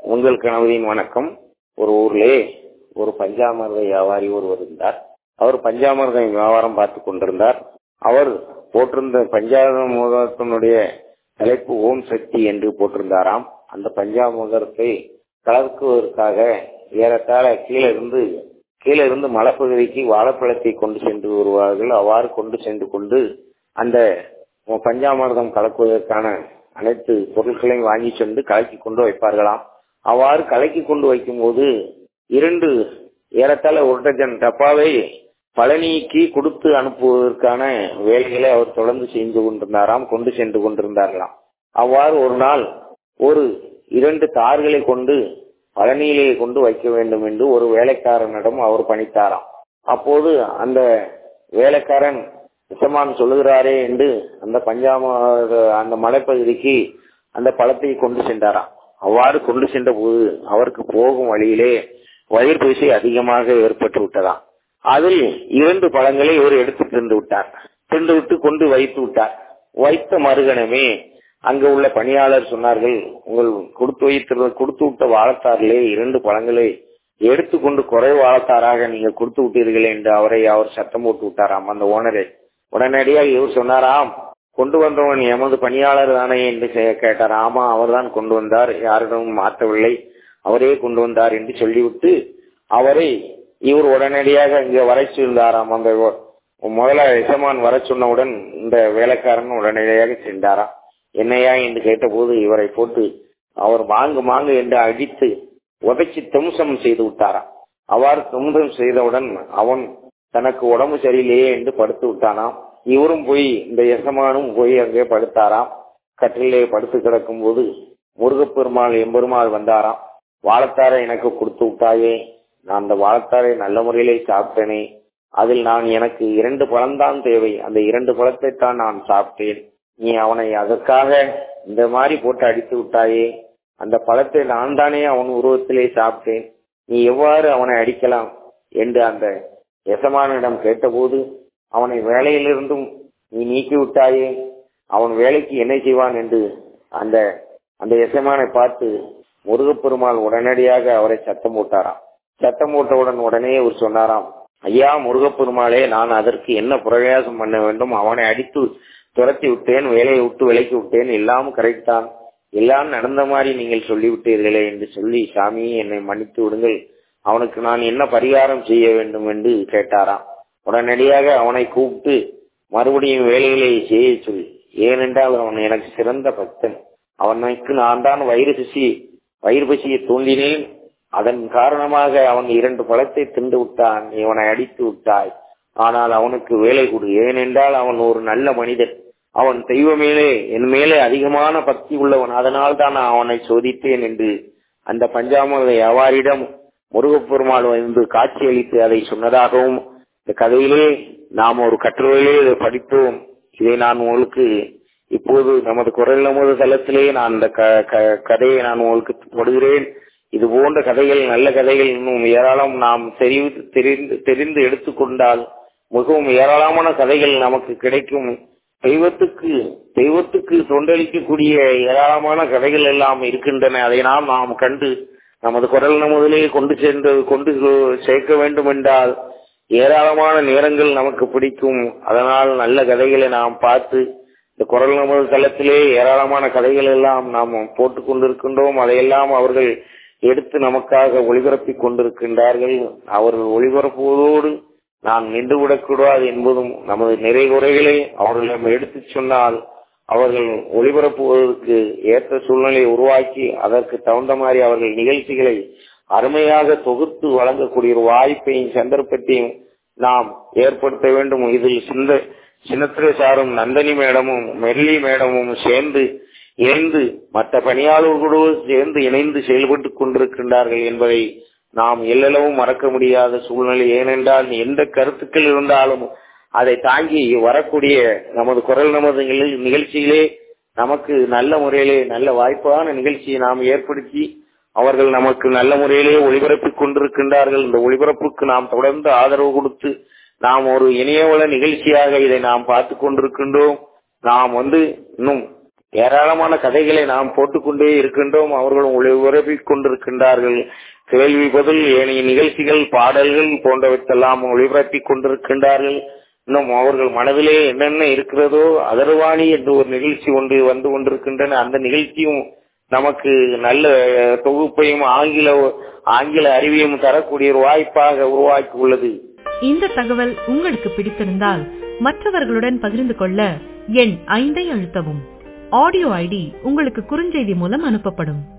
உங்கள் கணவரின் வணக்கம் ஒரு ஊர்லே ஒரு பஞ்சாமிர்த வியாபாரி ஒருவர் இருந்தார் அவர் பஞ்சாமிர்த வியாபாரம் பார்த்து கொண்டிருந்தார் அவர் போட்டிருந்த பஞ்சாமிரதத்தினுடைய தலைப்பு ஓம் சக்தி என்று போட்டிருந்தாராம் அந்த பஞ்சாமிரதத்தை கலக்குவதற்காக ஏறத்தாழ கீழே இருந்து கீழே இருந்து மலைப்பகுதிக்கு வாழைப்பழத்தை கொண்டு சென்று வருவார்கள் அவ்வாறு கொண்டு சென்று கொண்டு அந்த பஞ்சாமிர்தம் கலக்குவதற்கான அனைத்து பொருட்களையும் வாங்கி சென்று கலக்கி கொண்டு வைப்பார்களாம் அவ்வாறு கலக்கி கொண்டு வைக்கும் போது இரண்டு ஏறத்தாழ ஒரு டஜன் டப்பாவை பழனிக்கு கொடுத்து அனுப்புவதற்கான வேலைகளை அவர் தொடர்ந்து செய்து கொண்டிருந்தாராம் கொண்டு சென்று கொண்டிருந்தார்களாம் அவ்வாறு ஒரு நாள் ஒரு இரண்டு தார்களை கொண்டு பழனியிலே கொண்டு வைக்க வேண்டும் என்று ஒரு வேலைக்காரனிடம் அவர் பணித்தாராம் அப்போது அந்த வேலைக்காரன் நிசமான் சொல்லுகிறாரே என்று அந்த பஞ்சாம அந்த மலைப்பகுதிக்கு அந்த பழத்தை கொண்டு சென்றாராம் அவ்வாறு கொண்டு சென்ற போது அவருக்கு போகும் வழியிலே வயிறு பசி அதிகமாக ஏற்பட்டு விட்டதாம் அதில் இரண்டு பழங்களை இவர் எடுத்து தின்று விட்டார் தின்று விட்டு கொண்டு வைத்து விட்டார் வைத்த மறுகணமே அங்கு உள்ள பணியாளர் சொன்னார்கள் உங்கள் கொடுத்து வைத்த கொடுத்து விட்ட வாழத்தாரிலே இரண்டு பழங்களை எடுத்துக்கொண்டு குறை வாழத்தாராக நீங்க கொடுத்து விட்டீர்களே என்று அவரை அவர் சத்தம் போட்டு விட்டாராம் அந்த ஓனரை உடனடியாக இவர் சொன்னாராம் கொண்டு வந்தவன் எமது பணியாளர் தானே என்று கேட்டார் ஆமா அவர்தான் கொண்டு வந்தார் யாரிடமும் மாற்றவில்லை அவரே கொண்டு வந்தார் என்று சொல்லிவிட்டு அவரை இவர் உடனடியாக இங்க வர சொல்லியிருந்தாராம் அந்த முதல எசமான் வர சொன்னவுடன் இந்த வேலைக்காரன் உடனடியாக சென்றாராம் என்னையா என்று கேட்டபோது இவரை போட்டு அவர் மாங்கு மாங்கு என்று அடித்து உதைச்சி தும்சம் செய்து விட்டாராம் அவ்வாறு தும்சம் செய்தவுடன் அவன் தனக்கு உடம்பு சரியில்லையே என்று படுத்து விட்டானாம் இவரும் போய் இந்த எசமானும் போய் அங்கே படுத்தாராம் கட்டிலே படுத்து கிடக்கும் போது முருகப்பெருமாள் எம்பெருமாள் வந்தாராம் வாழத்தாரை எனக்கு கொடுத்து விட்டாயே நான் அந்த வாழத்தாரை நல்ல முறையிலே சாப்பிட்டேனே அதில் நான் எனக்கு இரண்டு பழம்தான் தேவை அந்த இரண்டு பழத்தை தான் நான் சாப்பிட்டேன் நீ அவனை அதற்காக இந்த மாதிரி போட்டு அடித்து விட்டாயே அந்த பழத்தை நான் தானே அவன் உருவத்திலே சாப்பிட்டேன் நீ எவ்வாறு அவனை அடிக்கலாம் என்று அந்த எசமானிடம் கேட்டபோது அவனை வேலையிலிருந்தும் நீ நீக்கி விட்டாயே அவன் வேலைக்கு என்ன செய்வான் என்று அந்த அந்த எசமானை பார்த்து முருகப்பெருமாள் உடனடியாக அவரை சத்தம் போட்டாராம் சத்தம் போட்டவுடன் உடனே அவர் சொன்னாராம் ஐயா முருகப்பெருமாளே நான் அதற்கு என்ன பிரயாசம் பண்ண வேண்டும் அவனை அடித்து துரத்தி விட்டேன் வேலையை விட்டு விலைக்கு விட்டேன் எல்லாம் கரெக்ட் தான் எல்லாம் நடந்த மாதிரி நீங்கள் சொல்லிவிட்டீர்களே என்று சொல்லி சாமி என்னை மன்னித்து விடுங்கள் அவனுக்கு நான் என்ன பரிகாரம் செய்ய வேண்டும் என்று கேட்டாராம் உடனடியாக அவனை கூப்பிட்டு மறுபடியும் வேலைகளை செய்ய சொல்லி ஏனென்றால் அவன் எனக்கு சிறந்த பக்தன் அவனுக்கு நான் தான் வயிறு பசி வயிறு பசியை தூண்டினேன் அதன் காரணமாக அவன் இரண்டு பழத்தை தின்று விட்டான் இவனை அடித்து விட்டாய் ஆனால் அவனுக்கு வேலை கொடு ஏனென்றால் அவன் ஒரு நல்ல மனிதன் அவன் தெய்வ மேலே என் மேலே அதிகமான பக்தி உள்ளவன் அதனால் தான் நான் அவனை சோதித்தேன் என்று அந்த பஞ்சாமத வியாபாரியிடம் முருகப்பெருமாள் வந்து காட்சியளித்து அதை சொன்னதாகவும் இந்த கதையிலே நாம் ஒரு கட்டுரையிலே இதை படித்தோம் இதை நான் உங்களுக்கு இப்போது நமது குரல் நமது தளத்திலே நான் அந்த கதையை நான் உங்களுக்கு போடுகிறேன் இது போன்ற கதைகள் நல்ல கதைகள் இன்னும் ஏராளம் நாம் தெரிந்து தெரிந்து தெரிந்து எடுத்துக்கொண்டால் மிகவும் ஏராளமான கதைகள் நமக்கு கிடைக்கும் தெய்வத்துக்கு தெய்வத்துக்கு தொண்டளிக்கக்கூடிய ஏராளமான கதைகள் எல்லாம் இருக்கின்றன அதை நாம் நாம் கண்டு நமது குரல் நமதிலே கொண்டு சென்று கொண்டு சேர்க்க வேண்டும் என்றால் ஏராளமான நேரங்கள் நமக்கு பிடிக்கும் அதனால் நல்ல கதைகளை நாம் பார்த்து இந்த குரல் நமது தளத்திலே ஏராளமான கதைகள் எல்லாம் நாம் போட்டுக் கொண்டிருக்கின்றோம் அதையெல்லாம் அவர்கள் எடுத்து நமக்காக ஒளிபரப்பி கொண்டிருக்கின்றார்கள் அவர்கள் ஒளிபரப்புவதோடு நாம் நின்று விடக்கூடாது என்பதும் நமது நிறை குறைகளை அவர்களிடம் எடுத்து சொன்னால் அவர்கள் ஒளிபரப்புவதற்கு ஏற்ற சூழ்நிலையை உருவாக்கி அதற்கு தகுந்த மாதிரி அவர்கள் நிகழ்ச்சிகளை அருமையாக தொகுத்து வழங்கக்கூடிய ஒரு வாய்ப்பையும் சந்தர்ப்பத்தையும் நாம் ஏற்படுத்த வேண்டும் இதில் சிந்த சின்னத்திரை சாரும் நந்தினி மேடமும் மெல்லி மேடமும் சேர்ந்து இணைந்து மற்ற பணியாளர்களோடு சேர்ந்து இணைந்து செயல்பட்டு கொண்டிருக்கின்றார்கள் என்பதை நாம் எல்லளவும் மறக்க முடியாத சூழ்நிலை ஏனென்றால் எந்த கருத்துக்கள் இருந்தாலும் அதை தாங்கி வரக்கூடிய நமது குரல் நமது நிகழ்ச்சியிலே நமக்கு நல்ல முறையிலே நல்ல வாய்ப்பான நிகழ்ச்சியை நாம் ஏற்படுத்தி அவர்கள் நமக்கு நல்ல முறையிலே ஒளிபரப்பிக் கொண்டிருக்கின்றார்கள் இந்த ஒளிபரப்புக்கு நாம் தொடர்ந்து ஆதரவு கொடுத்து நாம் ஒரு இணையவள நிகழ்ச்சியாக இதை நாம் பார்த்து கொண்டிருக்கின்றோம் நாம் வந்து இன்னும் ஏராளமான கதைகளை நாம் போட்டுக்கொண்டே இருக்கின்றோம் அவர்களும் ஒளிபரப்பிக் கொண்டிருக்கின்றார்கள் கேள்வி பதில் ஏனைய நிகழ்ச்சிகள் பாடல்கள் போன்றவற்றெல்லாம் ஒளிபரப்பிக் கொண்டிருக்கின்றார்கள் இன்னும் அவர்கள் மனதிலே என்னென்ன இருக்கிறதோ அதர்வாணி என்று ஒரு நிகழ்ச்சி ஒன்று வந்து கொண்டிருக்கின்றன அந்த நிகழ்ச்சியும் நமக்கு நல்ல தொகுப்பையும் ஆங்கில ஆங்கில அறிவியும் தரக்கூடிய ஒரு வாய்ப்பாக உருவாக்கி உள்ளது இந்த தகவல் உங்களுக்கு பிடித்திருந்தால் மற்றவர்களுடன் பகிர்ந்து கொள்ள எண் ஐந்தை அழுத்தவும் ஆடியோ ஐடி உங்களுக்கு குறுஞ்செய்தி மூலம் அனுப்பப்படும்